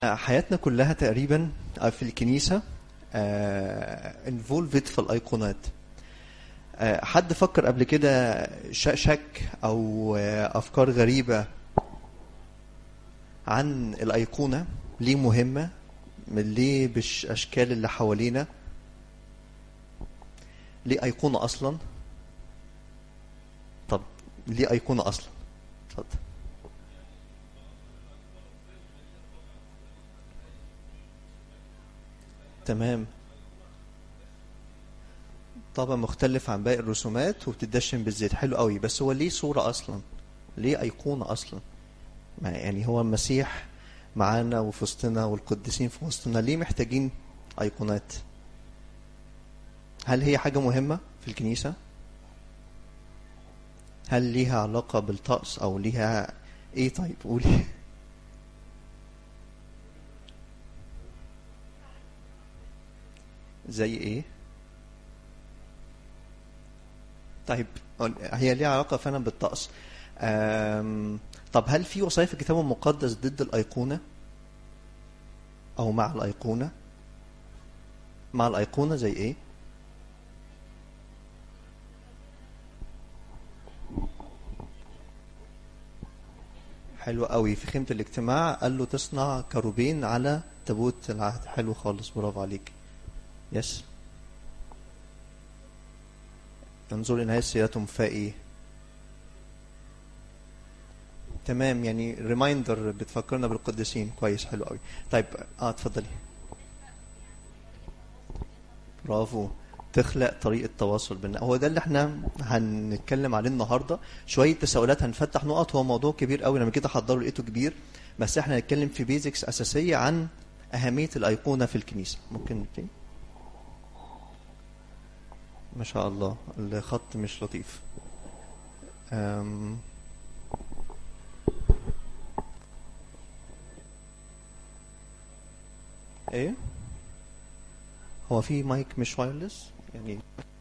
حياتنا كلها تقريبا في الكنيسة انفولفد في الأيقونات آه، حد فكر قبل كده ش- شك أو آه، أفكار غريبة عن الأيقونة ليه مهمة من ليه بالأشكال اللي حوالينا ليه أيقونة أصلا طب ليه أيقونة أصلا اتفضل تمام طبعا مختلف عن باقي الرسومات وبتدشن بالزيت حلو قوي بس هو ليه صورة أصلا ليه أيقونة أصلا ما يعني هو المسيح معانا وفي وسطنا والقديسين في وسطنا ليه محتاجين أيقونات هل هي حاجة مهمة في الكنيسة هل ليها علاقة بالطقس أو ليها إيه طيب قولي زي إيه طيب هي ليها علاقة فعلا بالطقس أم، طب هل في وصايا في الكتاب المقدس ضد الأيقونة أو مع الأيقونة مع الأيقونة زي إيه حلو قوي في خيمة الاجتماع قال له تصنع كروبين على تابوت العهد حلو خالص برافو عليك يس انظر إن سيئتهم فائي تمام يعني ريمايندر بتفكرنا بالقديسين كويس حلو قوي طيب اه اتفضلي برافو تخلق طريقة تواصل بينا هو ده اللي احنا هنتكلم عليه النهارده شوية تساؤلات هنفتح نقط هو موضوع كبير قوي لما كده حضروا لقيته كبير بس احنا هنتكلم في بيزكس أساسية عن أهمية الأيقونة في الكنيسة ممكن تاني ما شاء الله الخط مش لطيف أم ايه هو في مايك مش وايرلس يعني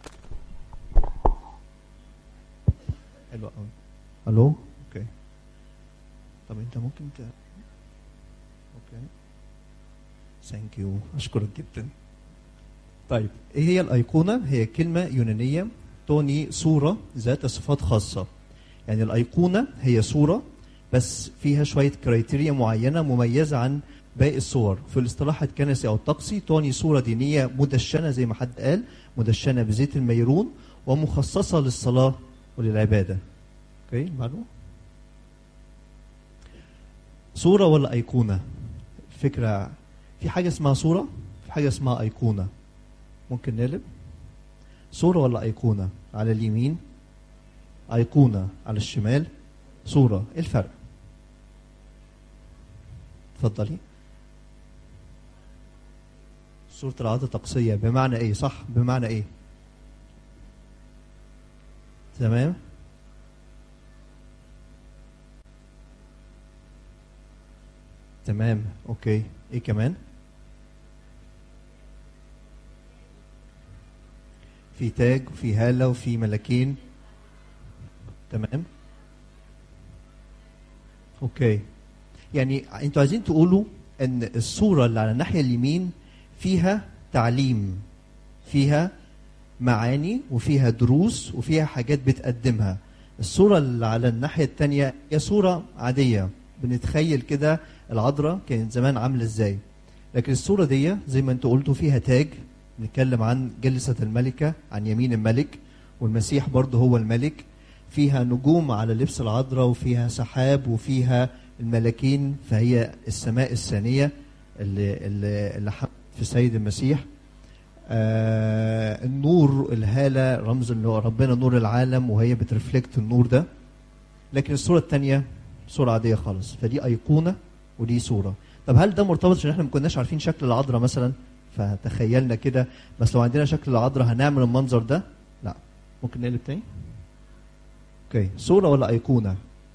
حلو قوي الو اوكي طب انت ممكن ت اوكي ثانك يو اشكرك جدا طيب ايه هي الايقونه هي كلمه يونانيه تعني صوره ذات صفات خاصه يعني الايقونه هي صوره بس فيها شويه كرايتيريا معينه مميزه عن باقي الصور في الاصطلاح الكنسي او الطقسي تعني صوره دينيه مدشنه زي ما حد قال مدشنه بزيت الميرون ومخصصه للصلاه وللعباده اوكي معلومه صوره ولا ايقونه فكره في حاجه اسمها صوره في حاجه اسمها ايقونه ممكن نقلب صورة ولا أيقونة على اليمين أيقونة على الشمال صورة إيه الفرق اتفضلي صورة العادة الطقسية بمعنى إيه صح بمعنى إيه تمام تمام أوكي إيه كمان في تاج وفي هالة وفي ملكين تمام اوكي يعني انتوا عايزين تقولوا ان الصورة اللي على الناحية اليمين فيها تعليم فيها معاني وفيها دروس وفيها حاجات بتقدمها الصورة اللي على الناحية التانية هي صورة عادية بنتخيل كده العذراء كانت زمان عاملة ازاي لكن الصورة دي زي ما انتوا قلتوا فيها تاج نتكلم عن جلسة الملكة عن يمين الملك والمسيح برضه هو الملك فيها نجوم على لبس العذراء وفيها سحاب وفيها الملكين فهي السماء الثانية اللي اللي, اللي حملت في السيد المسيح آه النور الهالة رمز ان هو ربنا نور العالم وهي بترفلكت النور ده لكن الصورة الثانية صورة عادية خالص فدي أيقونة ودي صورة طب هل ده مرتبط عشان احنا ما كناش عارفين شكل العذراء مثلا فتخيلنا كده بس لو عندنا شكل العذراء هنعمل المنظر ده لا ممكن نقلب تاني اوكي صورة ولا أيقونة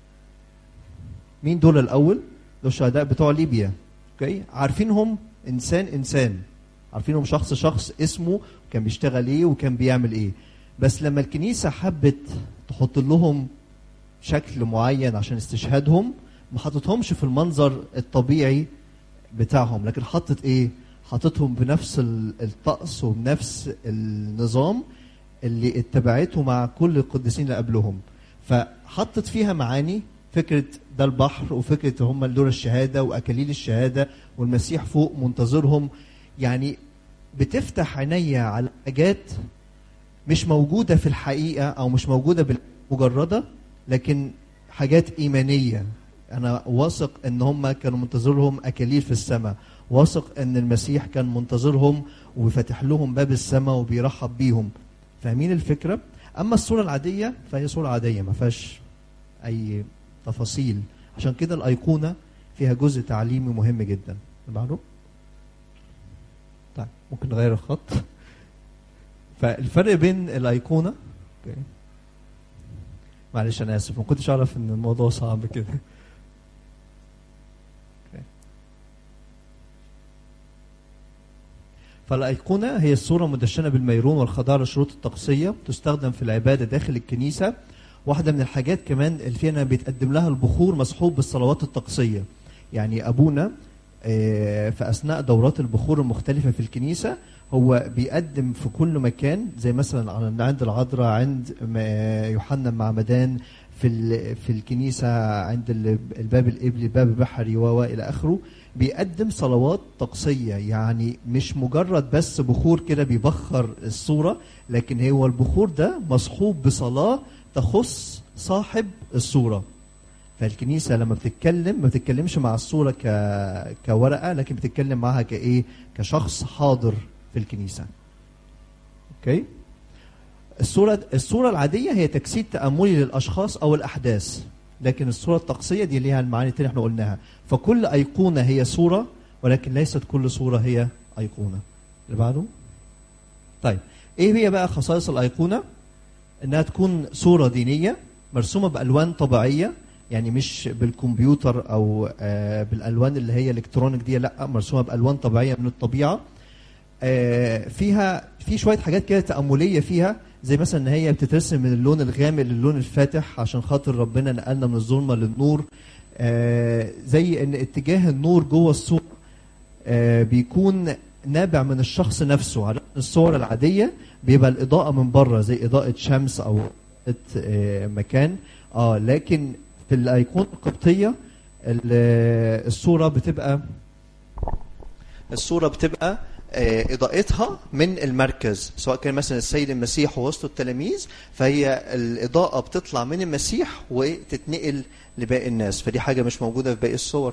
مين دول الأول دول الشهداء بتوع ليبيا اوكي عارفينهم إنسان إنسان عارفينهم شخص شخص اسمه كان بيشتغل ايه وكان بيعمل ايه بس لما الكنيسة حبت تحط لهم شكل معين عشان استشهادهم ما حطتهمش في المنظر الطبيعي بتاعهم لكن حطت ايه حطتهم بنفس ال- الطقس وبنفس النظام اللي اتبعته مع كل القديسين اللي قبلهم فحطت فيها معاني فكره ده البحر وفكره هم دول الشهاده واكاليل الشهاده والمسيح فوق منتظرهم يعني بتفتح عينيا على حاجات مش موجوده في الحقيقه او مش موجوده بالمجرده لكن حاجات ايمانيه انا واثق ان هم كانوا منتظرهم اكاليل في السماء واثق ان المسيح كان منتظرهم وفاتح لهم باب السماء وبيرحب بيهم فاهمين الفكره اما الصوره العاديه فهي صوره عاديه ما فيهاش اي تفاصيل عشان كده الايقونه فيها جزء تعليمي مهم جدا اللي بعده طيب ممكن نغير الخط فالفرق بين الايقونه اوكي معلش انا اسف ما كنتش اعرف ان الموضوع صعب كده اوكي. فالأيقونة هي الصورة مدشنة بالميرون والخضار الشروط الطقسية تستخدم في العبادة داخل الكنيسة واحدة من الحاجات كمان اللي فينا بيتقدم لها البخور مصحوب بالصلوات الطقسية يعني أبونا آه، في أثناء دورات البخور المختلفة في الكنيسة هو بيقدم في كل مكان زي مثلا على- عند العذراء عند ما- يوحنا المعمدان في ال- في الكنيسة عند ال- الباب الإبلي الباب البحري و إلى آخره بيقدم صلوات طقسية يعني مش مجرد بس بخور كده بيبخر الصورة لكن هو البخور ده مصحوب بصلاة تخص صاحب الصورة فالكنيسة لما بتتكلم ما بتتكلمش مع الصورة ك... كورقة لكن بتتكلم معها كإيه كشخص حاضر في الكنيسة اوكي الصورة الصورة العادية هي تجسيد تأملي للأشخاص أو الأحداث لكن الصورة الطقسية دي ليها المعاني التانية احنا قلناها فكل أيقونة هي صورة ولكن ليست كل صورة هي أيقونة اللي بعده طيب ايه هي بقى خصائص الأيقونة انها تكون صورة دينية مرسومة بألوان طبيعية يعني مش بالكمبيوتر او آه بالالوان اللي هي الكترونيك دي لا مرسومه بالوان طبيعيه من الطبيعه آه فيها في شويه حاجات كده تامليه فيها زي مثلا ان هي بتترسم من اللون الغامق للون الفاتح عشان خاطر ربنا نقلنا من الظلمه للنور آه زي ان اتجاه النور جوه الصوره آه بيكون نابع من الشخص نفسه على الصور العاديه بيبقى الاضاءه من بره زي اضاءه شمس او آه مكان اه لكن في الايقونه القبطيه ال- الصوره بتبقى الصوره بتبقى آه، اضاءتها من المركز سواء كان مثلا السيد المسيح ووسط التلاميذ فهي الاضاءه بتطلع من المسيح وتتنقل لباقي الناس فدي حاجه مش موجوده في باقي الصور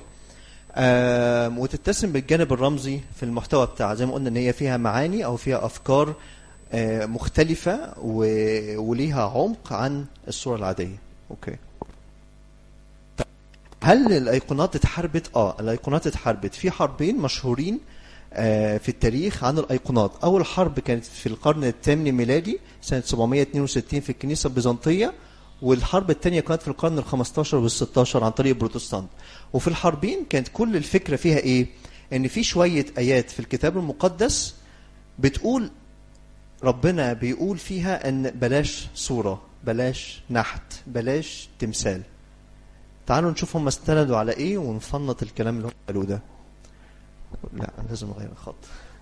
آم، وتتسم بالجانب الرمزي في المحتوى بتاعها زي ما قلنا ان هي فيها معاني او فيها افكار آه، مختلفه و- وليها عمق عن الصوره العاديه اوكي هل الايقونات اتحاربت اه الايقونات اتحاربت في حربين مشهورين آه، في التاريخ عن الايقونات اول حرب كانت في القرن الثامن ميلادي سنه 762 في الكنيسه البيزنطيه والحرب الثانيه كانت في القرن ال15 وال16 عن طريق البروتستانت وفي الحربين كانت كل الفكره فيها ايه ان في شويه ايات في الكتاب المقدس بتقول ربنا بيقول فيها ان بلاش صوره بلاش نحت بلاش تمثال تعالوا نشوف هم استندوا على ايه ونفنط الكلام اللي هم قالوه ده لا أنا لازم اغير الخط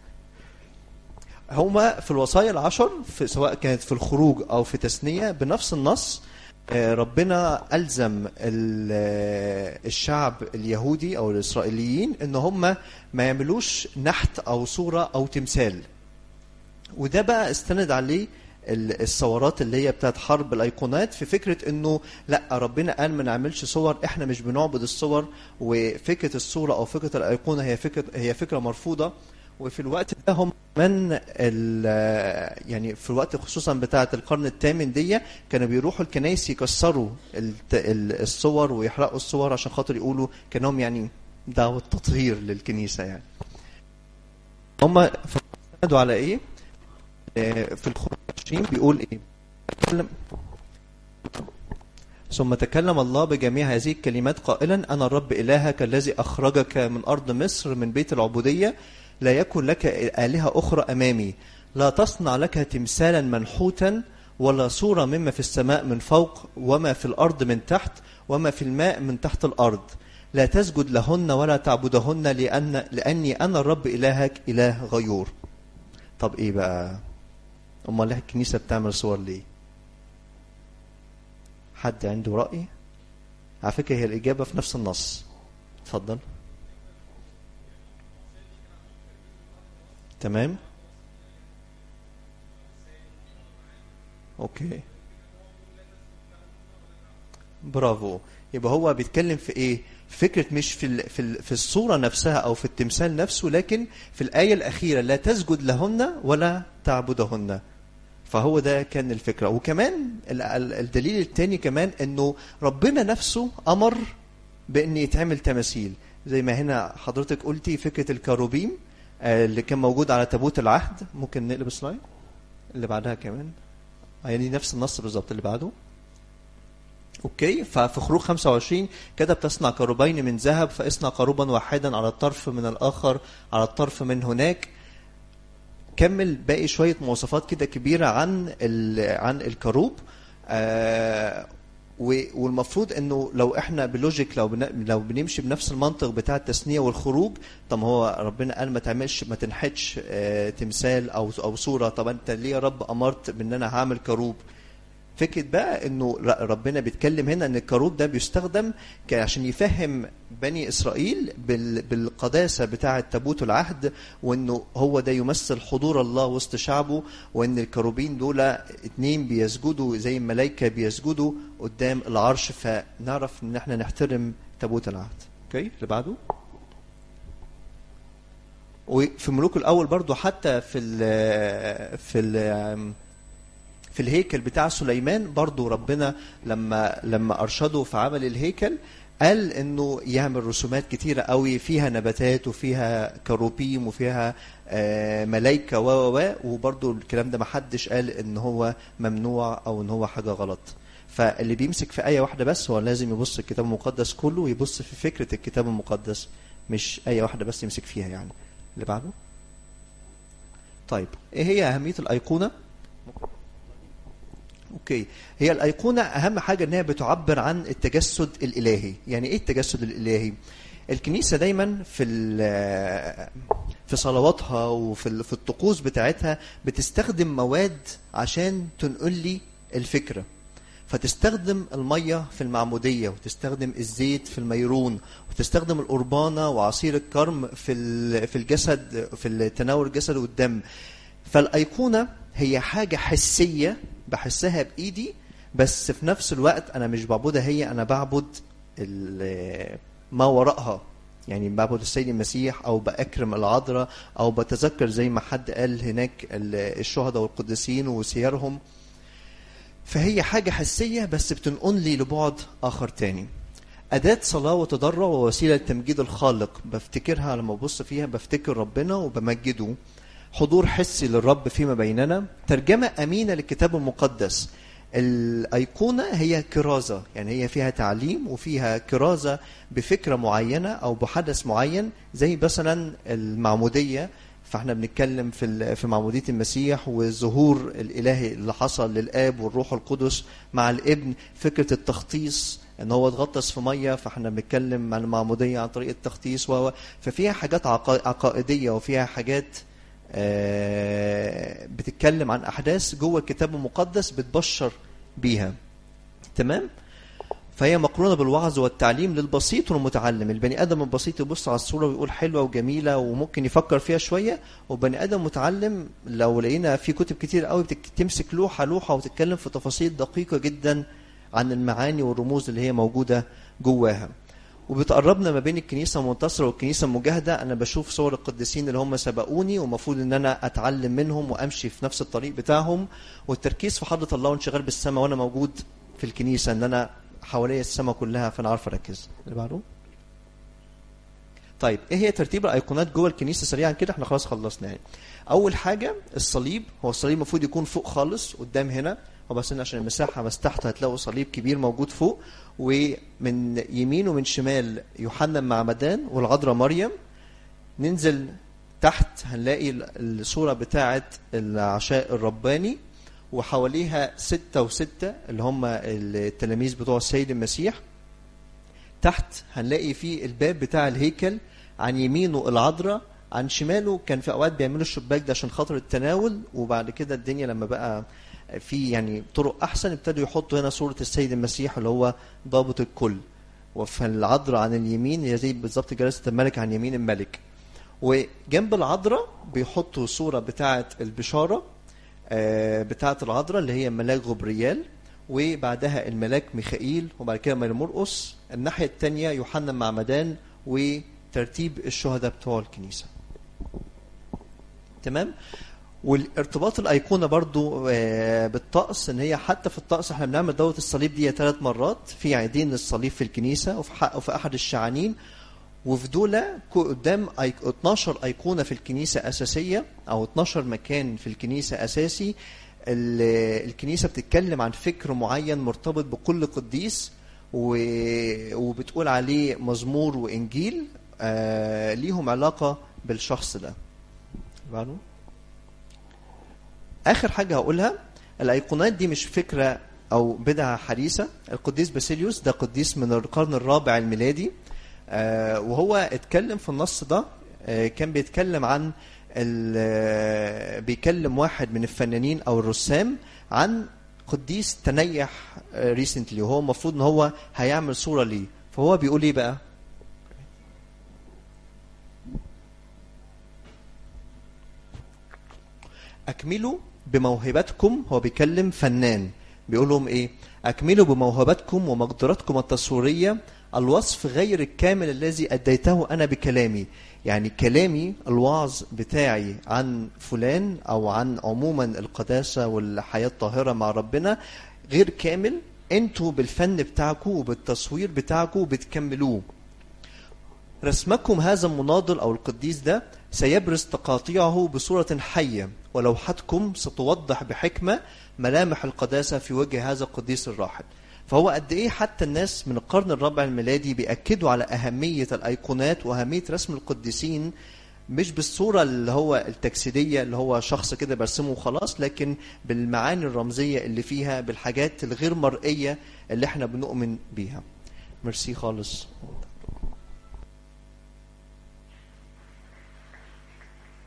هما في الوصايا العشر في سواء كانت في الخروج او في تثنيه بنفس النص آه، ربنا الزم ال- آه، الشعب اليهودي او الاسرائيليين ان هم ما يعملوش نحت او صوره او تمثال وده بقى استند عليه ال- الثورات اللي هي بتاعت حرب الايقونات في فكره انه لا ربنا قال ما نعملش صور احنا مش بنعبد الصور وفكره الصوره او فكره الايقونه هي فكره هي فكره مرفوضه وفي الوقت ده هم من ال- يعني في الوقت خصوصا بتاعه القرن الثامن دي كانوا بيروحوا الكنايس يكسروا الت- ال- الصور ويحرقوا الصور عشان خاطر يقولوا كانهم يعني دعوه تطهير للكنيسه يعني هم استندوا على ايه؟ آه، في الخروج 20 بيقول ايه؟ تكلم ثم تكلم الله بجميع هذه الكلمات قائلا انا الرب الهك الذي اخرجك من ارض مصر من بيت العبوديه لا يكن لك الهه اخرى امامي لا تصنع لك تمثالا منحوتا ولا صوره مما في السماء من فوق وما في الارض من تحت وما في الماء من تحت الارض لا تسجد لهن ولا تعبدهن لأن لأني أنا الرب إلهك إله غيور طب إيه بقى أمال ليه الكنيسة بتعمل صور ليه حد عنده رأي على فكرة هي الإجابة في نفس النص اتفضل تمام اوكي برافو يبقى هو بيتكلم في ايه فكره مش في ال- في ال- في الصوره نفسها او في التمثال نفسه لكن في الايه الاخيره لا تسجد لهن ولا تعبدهن فهو ده كان الفكره وكمان ال- ال- الدليل الثاني كمان انه ربنا نفسه امر بان يتعمل تماثيل زي ما هنا حضرتك قلتي فكره الكروبيم آه، اللي كان موجود على تابوت العهد ممكن نقلب السلايد اللي بعدها كمان يعني نفس النص بالظبط اللي بعده اوكي ففي خروج 25 كده بتصنع كروبين من ذهب فاصنع كروبا واحدا على الطرف من الاخر على الطرف من هناك كمل باقي شويه مواصفات كده كبيره عن ال- عن الكروب آه و- والمفروض انه لو احنا بلوجيك لو بن- لو بنمشي بنفس المنطق بتاع التثنيه والخروج طب ما هو ربنا قال ما تعملش ما تنحتش آه تمثال او او صوره طب انت ليه يا رب امرت بان انا هعمل كروب فكره بقى انه ر- ربنا بيتكلم هنا ان الكروب ده بيستخدم ك- عشان يفهم بني اسرائيل بال- بالقداسه بتاعه تابوت العهد وانه هو ده يمثل حضور الله وسط شعبه وان الكروبين دول اتنين بيسجدوا زي الملائكه بيسجدوا قدام العرش فنعرف ان احنا نحترم تابوت العهد اوكي اللي بعده وفي ملوك الاول برضو حتى في ال في ال في الهيكل بتاع سليمان برضو ربنا لما لما ارشده في عمل الهيكل قال انه يعمل رسومات كتيرة قوي فيها نباتات وفيها كروبيم وفيها آه، ملايكة و و و وبرضو الكلام ده محدش قال ان هو ممنوع او ان هو حاجة غلط فاللي بيمسك في آية واحدة بس هو لازم يبص الكتاب المقدس كله ويبص في فكرة الكتاب المقدس مش آية واحدة بس يمسك فيها يعني اللي بعده طيب ايه هي أهمية الأيقونة؟ اوكي هي الايقونه اهم حاجه انها بتعبر عن التجسد الالهي يعني ايه التجسد الالهي الكنيسه دايما في ال- في صلواتها وفي ال- في الطقوس بتاعتها بتستخدم مواد عشان تنقل لي الفكره فتستخدم الميه في المعموديه وتستخدم الزيت في الميرون وتستخدم القربانه وعصير الكرم في ال- في الجسد في تناول الجسد والدم فالايقونه هي حاجه حسيه بحسها بايدي بس في نفس الوقت انا مش بعبدها هي انا بعبد ال- ما وراءها يعني بعبد السيد المسيح او باكرم العذراء او بتذكر زي ما حد قال هناك ال- الشهداء والقديسين وسيرهم فهي حاجة حسية بس بتنقلني لبعد آخر تاني أداة صلاة وتضرع ووسيلة لتمجيد الخالق بفتكرها لما ببص فيها بفتكر ربنا وبمجده حضور حسي للرب فيما بيننا ترجمة أمينة للكتاب المقدس الأيقونة هي كرازة يعني هي فيها تعليم وفيها كرازة بفكرة معينة أو بحدث معين زي مثلا المعمودية فاحنا بنتكلم في ال- في معموديه المسيح والظهور الالهي اللي حصل للاب والروح القدس مع الابن فكره التخطيص ان هو اتغطس في ميه فاحنا بنتكلم عن المعموديه عن طريق التخطيص و ففيها حاجات عقا- عقائديه وفيها حاجات آه، بتتكلم عن احداث جوه الكتاب المقدس بتبشر بيها تمام فهي مقرونه بالوعظ والتعليم للبسيط والمتعلم البني ادم البسيط يبص على الصوره ويقول حلوه وجميله وممكن يفكر فيها شويه وبني ادم متعلم لو لقينا في كتب كتير قوي بتك- تمسك لوحه لوحه وتتكلم في تفاصيل دقيقه جدا عن المعاني والرموز اللي هي موجوده جواها وبتقربنا ما بين الكنيسه المنتصره والكنيسه المجاهده انا بشوف صور القديسين اللي هم سبقوني ومفروض ان انا اتعلم منهم وامشي في نفس الطريق بتاعهم والتركيز في حضره الله وانشغال بالسماء وانا موجود في الكنيسه ان انا حواليا السماء كلها فانا عارف اركز اللي بعده طيب ايه هي ترتيب الايقونات جوه الكنيسه سريعا كده احنا خلاص خلصنا يعني اول حاجه الصليب هو الصليب المفروض يكون فوق خالص قدام هنا هو بس هنا عشان المساحه بس تحت هتلاقوا صليب كبير موجود فوق ومن يمين ومن شمال يوحنا المعمدان والعذراء مريم ننزل تحت هنلاقي ال- الصورة بتاعة العشاء الرباني وحواليها ستة وستة اللي هم التلاميذ بتوع السيد المسيح تحت هنلاقي فيه الباب بتاع الهيكل عن يمينه العذراء عن شماله كان في اوقات بيعملوا الشباك ده عشان خاطر التناول وبعد كده الدنيا لما بقى في يعني طرق احسن ابتدوا يحطوا هنا صوره السيد المسيح اللي هو ضابط الكل وفي العذراء عن اليمين هي زي بالظبط جلسه الملك عن يمين الملك وجنب العذراء بيحطوا صوره بتاعه البشاره آه، بتاعه العذراء اللي هي ملاك غبريال وبعدها الملاك ميخائيل وبعد كده ماري مرقس الناحيه الثانيه يوحنا المعمدان وترتيب الشهداء بتوع الكنيسه تمام والارتباط الايقونه برضو آه، بالطقس ان هي حتى في الطقس احنا بنعمل دوره الصليب دي ثلاث مرات في عيدين للصليب في الكنيسه وفي حق وفي احد الشعانين وفي دول كو- قدام أيق- 12 ايقونه في الكنيسه اساسيه او 12 مكان في الكنيسه اساسي ال- الكنيسه بتتكلم عن فكر معين مرتبط بكل قديس و- وبتقول عليه مزمور وانجيل آه، ليهم علاقه بالشخص ده بعده اخر حاجه هقولها الايقونات دي مش فكره او بدعه حديثه القديس باسيليوس ده قديس من القرن الرابع الميلادي آه، وهو اتكلم في النص ده آه، كان بيتكلم عن ال- آه، بيكلم واحد من الفنانين او الرسام عن قديس تنيح ريسنتلي وهو المفروض ان هو هيعمل صوره ليه فهو بيقول ايه بقى اكملوا بموهبتكم هو بيكلم فنان بيقول لهم ايه اكملوا بموهبتكم ومقدرتكم التصويريه الوصف غير الكامل الذي اديته انا بكلامي يعني كلامي الوعظ بتاعي عن فلان او عن عموما القداسه والحياه الطاهره مع ربنا غير كامل انتوا بالفن بتاعكم وبالتصوير بتاعكم بتكملوه رسمكم هذا المناضل او القديس ده سيبرز تقاطيعه بصورة حية ولوحتكم ستوضح بحكمة ملامح القداسة في وجه هذا القديس الراحل فهو قد ايه حتى الناس من القرن الرابع الميلادي بيأكدوا على أهمية الأيقونات وأهمية رسم القديسين مش بالصورة اللي هو التجسيدية اللي هو شخص كده برسمه وخلاص لكن بالمعاني الرمزية اللي فيها بالحاجات الغير مرئية اللي احنا بنؤمن بيها ميرسي خالص